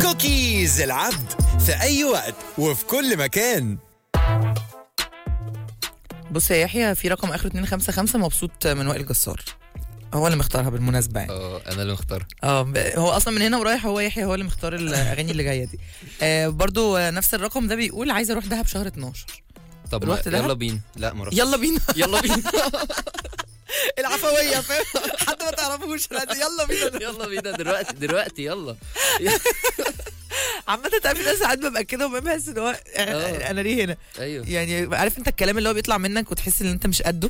كوكيز العبد في أي وقت وفي كل مكان بص يا يحيى في رقم اخره 255 مبسوط من وائل جسار هو اللي مختارها بالمناسبه يعني اه انا اللي مختار اه ب- هو اصلا من هنا ورايح هو يحيى هو اللي مختار الاغاني اللي جايه دي آه برضو آه، نفس الرقم ده بيقول عايز اروح دهب شهر 12 طب ما رحت دهب؟ يلا بينا لا ما رحتش. يلا بينا يلا بينا العفويه فاهم حد ما تعرفوش لا، يلا بينا يلا بينا دلوقتي دلوقتي يلا عامة تعرف ناس ساعات ببقى كده وبحس ان هو آه. انا ليه هنا ايوه يعني عارف انت الكلام اللي هو بيطلع منك وتحس ان انت مش قده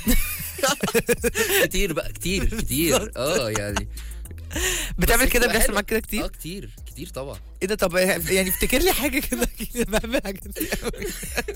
كتير بقى كتير كتير اه يعني بتعمل بس كده بتبقى بيحصل حلوة. معاك كده اه كتير كتير كتير طبعا ايه ده طب يعني افتكر لي حاجه كده كده بعمل حاجات كتير قوي.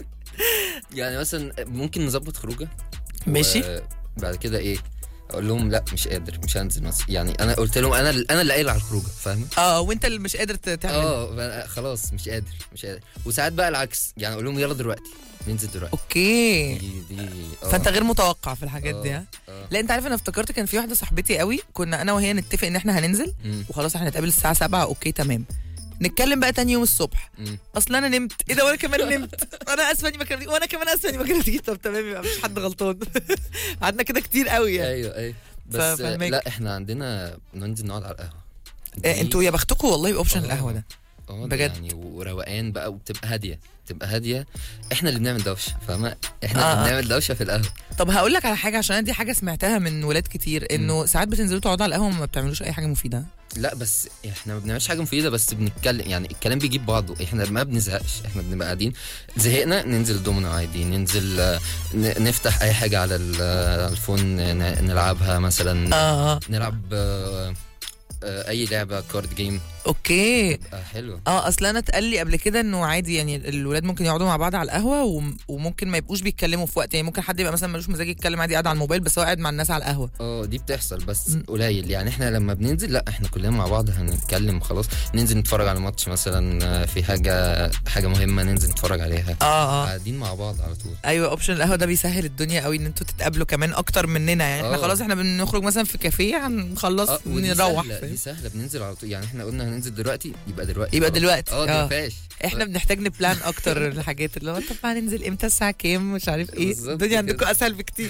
يعني مثلا ممكن نظبط خروجه ماشي. بعد كده ايه اقول لهم لا مش قادر مش هنزل مثلا يعني انا قلت لهم انا انا اللي قايل على الخروجه فاهمه اه وانت اللي مش قادر ت- تعمل اه فأنا خلاص مش قادر مش قادر وساعات بقى العكس يعني اقول لهم يلا دلوقتي ننزل دلوقتي اوكي دي دي آه. فانت غير متوقع في الحاجات دي ها آه. لا انت عارف انا افتكرت كان في واحده صاحبتي قوي كنا انا وهي نتفق ان احنا هننزل مم. وخلاص احنا هنتقابل الساعه 7 اوكي تمام نتكلم بقى تاني يوم الصبح مم. اصل انا نمت ايه ده وانا كمان نمت انا اسفه اني ما كلمتك وانا كمان اسفه اني ما كلمتكيش طب تمام يبقى مفيش حد غلطان قعدنا كده كتير قوي يعني ايوه ايوه بس فاهمك. لا احنا عندنا ننزل نقعد على القهوه آه، دي- انتوا يا بختكم والله باوبشن آه. القهوه ده اه ده بجد. يعني وروقان بقى وبتبقى هاديه بتبقى هاديه احنا اللي بنعمل دوشه فاهمه احنا آه. اللي بنعمل دوشه في القهوه طب هقول لك على حاجه عشان أنا دي حاجه سمعتها من ولاد كتير انه ساعات بتنزلوا تقعدوا على القهوه وما بتعملوش اي حاجه مفيده لا بس احنا ما بنعملش حاجه مفيده بس بنتكلم يعني الكلام بيجيب بعضه احنا ما بنزهقش احنا بنبقى قاعدين زهقنا ننزل دومينو عادي ننزل آه، ن- نفتح اي حاجه على ال- آه، الفون ن- نلعبها مثلا اه اه نلعب آه، آه، اي لعبه كارد جيم اوكي آه، حلوه اه اصل انا اتقال لي قبل كده انه عادي يعني الولاد ممكن يقعدوا مع بعض على القهوه وم- وممكن ما يبقوش بيتكلموا في وقت يعني ممكن حد يبقى مثلا ملوش مزاج يتكلم عادي قاعد على الموبايل بس هو قاعد مع الناس على القهوه اه دي بتحصل بس م. قليل يعني احنا لما بننزل لا احنا كلنا مع بعض هنتكلم خلاص ننزل نتفرج على ماتش مثلا آه، في حاجه حاجه مهمه ننزل نتفرج عليها اه اه قاعدين مع بعض على طول ايوه اوبشن القهوه ده بيسهل الدنيا قوي ان انتوا تتقابلوا كمان اكتر مننا يعني احنا آه. خلاص احنا بنخرج مثلا في كافيه هنخلص اه ودي نروح سهلة فاهم؟ دي سهله بننزل على طول يعني احنا قلنا هننزل دلوقتي يبقى دلوقتي يبقى خلاص. دلوقتي، اه دي آه. ما فيهاش احنا بنحتاج نبلان اكتر الحاجات اللي هو طب هننزل امتى الساعه كام مش عارف ايه بالظبط الدنيا كده. عندكم اسهل بكتير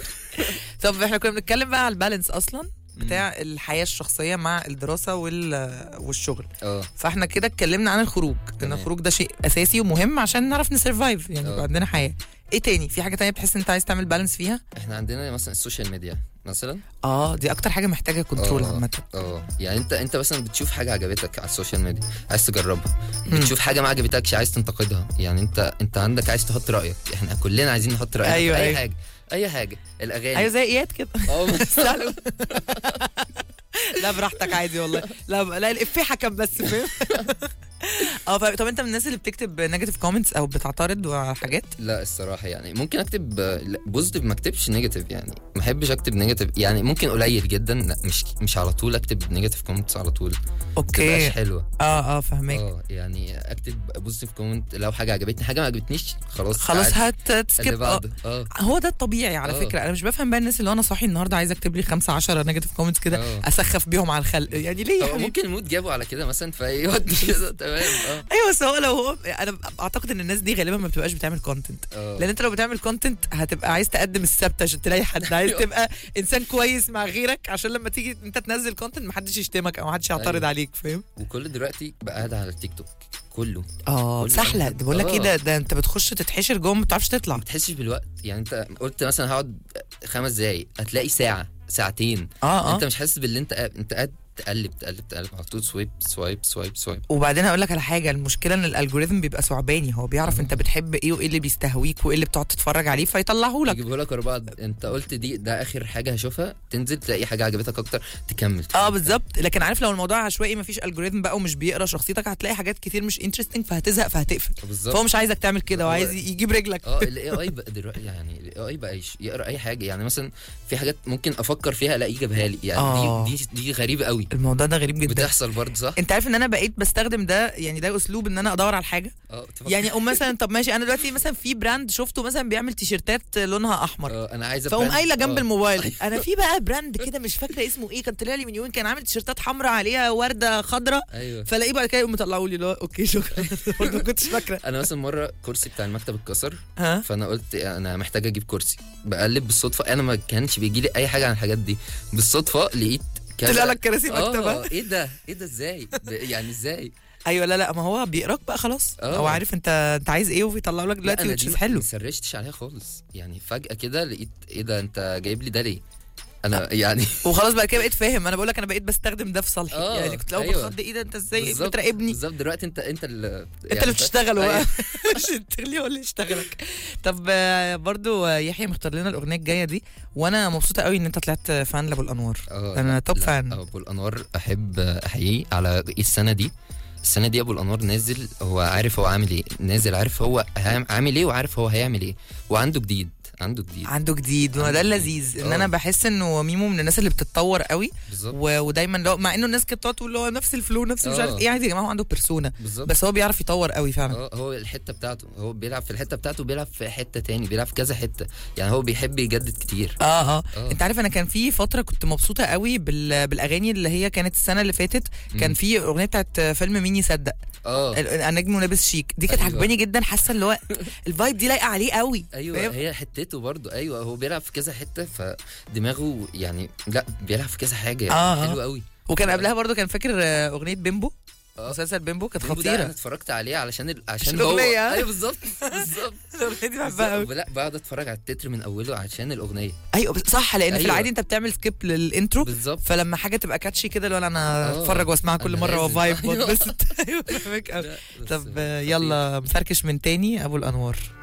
طب احنا كنا بنتكلم بقى على البالانس اصلا بتاع الحياه الشخصيه مع الدراسه وال والشغل اه فاحنا كده اتكلمنا عن الخروج ان تمام. الخروج ده شيء اساسي ومهم عشان نعرف نسرفايف يعني يبقى آه. عندنا حياه ايه تاني في حاجه تانية بتحس انت عايز تعمل بالانس فيها احنا عندنا مثلا السوشيال ميديا مثلا اه دي اكتر حاجه محتاجه كنترول آه. عامه اه يعني انت انت مثلا بتشوف حاجه عجبتك على السوشيال ميديا عايز تجربها مم. بتشوف حاجه ما عجبتكش عايز تنتقدها يعني انت انت عندك عايز تحط رايك احنا كلنا عايزين نحط راينا أيوة، في اي أيوة. حاجه اي حاجه الاغاني ايوه زي اياد كده اه سهل. لا براحتك عادي والله لا لا الافيه حكم بس فاهم اه ف- طب انت من الناس اللي بتكتب نيجاتيف كومنتس او بتعترض على حاجات لا الصراحه يعني ممكن اكتب بوزيتيف ما اكتبش نيجاتيف يعني ما احبش اكتب نيجاتيف يعني ممكن قليل جدا لا مش مش على طول اكتب نيجاتيف كومنتس على طول ما تبقاش اوكي حلوه اه اه فهمك اه يعني اكتب بوزيتيف كومنت لو حاجه عجبتني حاجه ما عجبتنيش خلاص خلاص تعال هت اللي تسكيب اه بعده اه هو ده الطبيعي على آه. فكره انا مش بفهم بقى الناس اللي هو انا صاحي النهارده عايزه اكتب لي 5 10 نيجاتيف كومنتس كده آه. اسخف بيهم على الخلق يعني ليه يا هو حبيبي ممكن المود جابه على كده مثلا فيودي كده تمام اه ايوه بس هو لو هو انا اعتقد ان الناس دي غالبا ما بتبقاش بتعمل كونتنت اه لان انت لو بتعمل كونتنت هتبقى عايز تقدم السبت عشان تلاقي حد عايز أيوة. تبقى انسان كويس مع غيرك عشان لما تيجي انت تنزل كونتنت محدش يشتمك او محدش يعترض أيوة. عليك فاهم وكل دلوقتي بقى قاعد على التيك توك كله اه كل سهله واحد- ده بقول لك ايه آه. ده ده انت بتخش تتحشر جوه ما بتعرفش تطلع ما بتحسش بالوقت يعني انت قلت مثلا هقعد خمس دقايق هتلاقي ساعه ساعتين اه اه انت مش حاسس باللي انت قاعد انت قاعد تقلب تقلب تقلب على طول سويب سوايب سوايب سوايب وبعدين هقول لك على حاجه المشكله ان الالجوريثم بيبقى ثعباني هو بيعرف انت بتحب ايه وايه اللي بيستهويك وايه اللي بتقعد تتفرج عليه فيطلعه لك يجيبه لك ورا بعض انت قلت دي ده اخر حاجه هشوفها تنزل تلاقي حاجه عجبتك اكتر تكمل اه بالظبط لكن عارف لو الموضوع عشوائي مفيش الجوريثم بقى ومش بيقرا شخصيتك هتلاقي حاجات كتير مش انترستنج فهتزهق فهتقفل بالظبط فهو مش عايزك تعمل كده هو- وعايز يجيب رجلك اه الاي اي بقى دلوقتي يعني الاي اي بقى يش- يقرا اي حاجه يعني مثلا في حاجات ممكن افكر فيها الاقيه جابها لي يعني آه. دي دي دي غريبه قوي الموضوع ده غريب جدا بتحصل برضه صح؟ انت عارف ان انا بقيت بستخدم ده يعني ده اسلوب ان انا ادور على الحاجه اه تفكر- يعني اقوم مثلا طب ماشي انا دلوقتي مثلا في براند شفته مثلا بيعمل تيشيرتات لونها احمر اه انا عايزه فاقوم براند- قايله جنب اه. الموبايل انا في بقى براند كده مش فاكره اسمه ايه كان طلع لي من يومين كان عامل تيشيرتات حمراء عليها ورده خضراء ايوه فلاقيه بعد كده يقوم مطلعوا لي لا اوكي شكرا برضه ما كنتش فاكره انا مثلا مره كرسي بتاع المكتب اتكسر ها فانا قلت انا محتاج اجيب كرسي بقلب بالصدفه انا ما كانش بيجي لي اي حاجه عن الحاجات دي بالصدفه لقيت كذا طلع لك كراسي مكتبه اه ايه ده ايه ده ازاي ب- يعني ازاي ايوه لا لا ما هو بيقراك بقى خلاص اه. هو عارف انت انت عايز ايه وبيطلعوا لك لا دلوقتي انا وتشوف دي حلو ما سرشتش عليها خالص يعني فجاه كده لقيت ايه ده انت جايب لي ده ليه انا يعني وخلاص بقى كده بقيت فاهم انا بقول لك انا بقيت بستخدم ده في صالحي اه، يعني كنت الاول ايوه. بتخض ايه ده انت ازاي بالظبط- بتراقبني بالظبط دلوقتي انت انت اللي انت اللي بتشتغله بقى أيوة. مش تخليه هو اللي يشتغلك طب آه، برضو آه، يحيى مختار لنا الاغنيه الجايه دي وانا مبسوطه قوي ان انت طلعت فان لابو الانوار اه أنا لا- توب لا، فان. ابو الانوار احب احييه على السنه دي السنه دي ابو الانوار نازل هو عارف هو عامل ايه نازل عارف هو هيعم- عامل ايه وعارف هو هيعمل ايه وعنده جديد عنده جديد عنده جديد وده عنده اللذيذ جديد. ان اه. انا بحس انه ميمو من الناس اللي بتتطور قوي بالظبط و... ودايما لو مع انه الناس كانت تقعد تقول له نفس الفلو نفس مش عارف اه. ايه عادي يا جماعه هو عنده بيرسونا بالظبط بس هو بيعرف يطور قوي فعلا اه هو الحته بتاعته هو بيلعب في الحته بتاعته بيلعب في حته تاني بيلعب في كذا حته يعني هو بيحب يجدد كتير اه اه اه. انت عارف انا كان في فتره كنت مبسوطه قوي بال... بالاغاني اللي هي كانت السنه اللي فاتت كان مم. في اغنيه بتاعت فيلم مين يصدق اه ال- النجم ولابس شيك دي كانت أيوة. عجباني جدا حاسه اللي هو الفايب دي لايقه عليه قوي ايوه فاهم؟ هي حتته برضو ايوه هو بيلعب في كذا حته فدماغه يعني لا بيلعب في كذا حاجه يعني اه، اه. حلو قوي وكان قبلها برضو كان فاكر آه، اغنيه بيمبو اه. مسلسل بيمبو كانت بيمبو ده انا خطيره اتفرجت عليه علشان ال... عشان عشان هو الأغنية، ها؟ ايوه بالظبط بالظبط الاغنيه دي بحبها قوي بالظبط. لا بقعد اتفرج على التتر من اوله عشان الاغنيه ايوه بس- صح لان في أيوة. العادي انت بتعمل سكيب للانترو بالظبط فلما حاجه تبقى كاتشي كده لو انا اه. اتفرج واسمعها كل أنا مره لازم. وفايب أيوة. واتبسط ايوه فاهمك قوي. لا، بس طب آه، خطير. يلا مفركش من تاني ابو الانوار